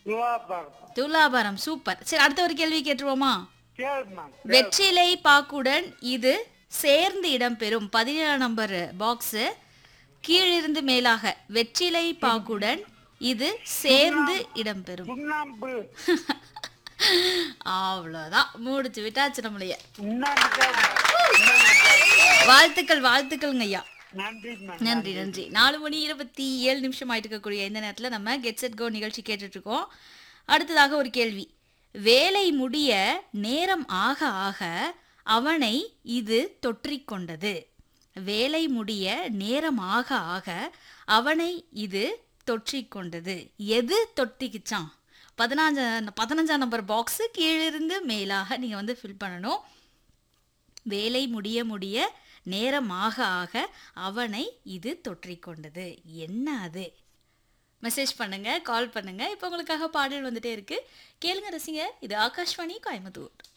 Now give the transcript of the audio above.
துலாபாரம் துலாபாரம் super சரி அடுத்த ஒரு கேள்வி கேட்டுருவோமா கேளுமா வெற்றிலை பாக்குடன் இது சேர்ந்து இடம்பெறும் பதினேழாம் நம்பர் பாக்ஸ் கீழிருந்து மேலாக வெற்றிலை பாக்குடன் இது சேர்ந்து இடம்பெறும் சுண்ணாம்பு அவ்வளோதான் முடிச்சு விட்டாச்சு நம்மளைய சுண்ணாம்பு வாழ்த்துக்கள் வாழ்த்துக்கள்ங்க ஐயா நன்றிம்மா நன்றி நன்றி நாலு மணி இருபத்தி ஏழு நிமிஷம் ஆயிட்டு இருக்கக்கூடிய இந்த நேரத்தில் நம்ம கெட் செட் கோ நிகழ்ச்சி கேட்டுட்டு இருக்கோம் அடுத்ததாக ஒரு கேள்வி வேலை முடிய நேரம் ஆக ஆக அவனை இது தொற்றிக்கொண்டது வேலை முடிய நேரம் ஆக ஆக அவனை இது தொற்றிக்கொண்டது எது தொட்டிக்குச்சான் பதினஞ்சா பதினஞ்சாம் நம்பர் பாக்ஸு கீழிருந்து மேலாக நீங்கள் வந்து ஃபில் பண்ணணும் வேலை முடிய முடிய நேரம் ஆக ஆக அவனை இது தொற்றிக்கொண்டது என்ன அது மெசேஜ் பண்ணுங்க கால் பண்ணுங்க இப்போ உங்களுக்காக பாடல் வந்துட்டே இருக்கு கேளுங்க ரசிங்க இது ஆகாஷ்வாணி கோயம்புத்தூர்